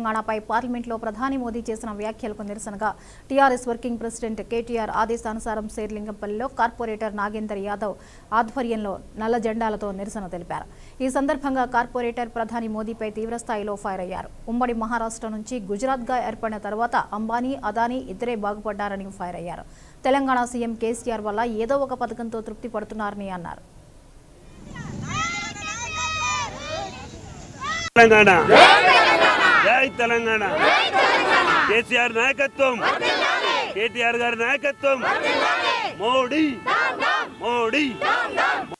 తెలంగాణపై పార్లమెంట్లో ప్రధాని మోదీ చేసిన వ్యాఖ్యలకు నిరసనగా టీఆర్ఎస్ వర్కింగ్ ప్రెసిడెంట్ కేటీఆర్ ఆదేశానుసారం శేర్లింగంపల్లిలో కార్పొరేటర్ నాగేందర్ యాదవ్ ఆధ్వర్యంలో నల్ల జెండాలతో నిరసన తెలిపారు ఈ సందర్భంగా కార్పొరేటర్ ప్రధాని మోదీపై తీవ్రస్థాయిలో ఫైర్ అయ్యారు ఉమ్మడి మహారాష్ట్ర నుంచి గుజరాత్గా ఏర్పడిన తర్వాత అంబానీ అదానీ ఇద్దరే బాగుపడ్డారని ఫైర్ అయ్యారు తెలంగాణ సీఎం కేసీఆర్ వల్ల ఏదో ఒక పథకంతో తృప్తి పడుతున్నారని అన్నారు తెలంగాణ జై తెలంగాణ కేసీఆర్ నాయకత్వం కేటీఆర్ గారి నాయకత్వం మోడీ మోడీ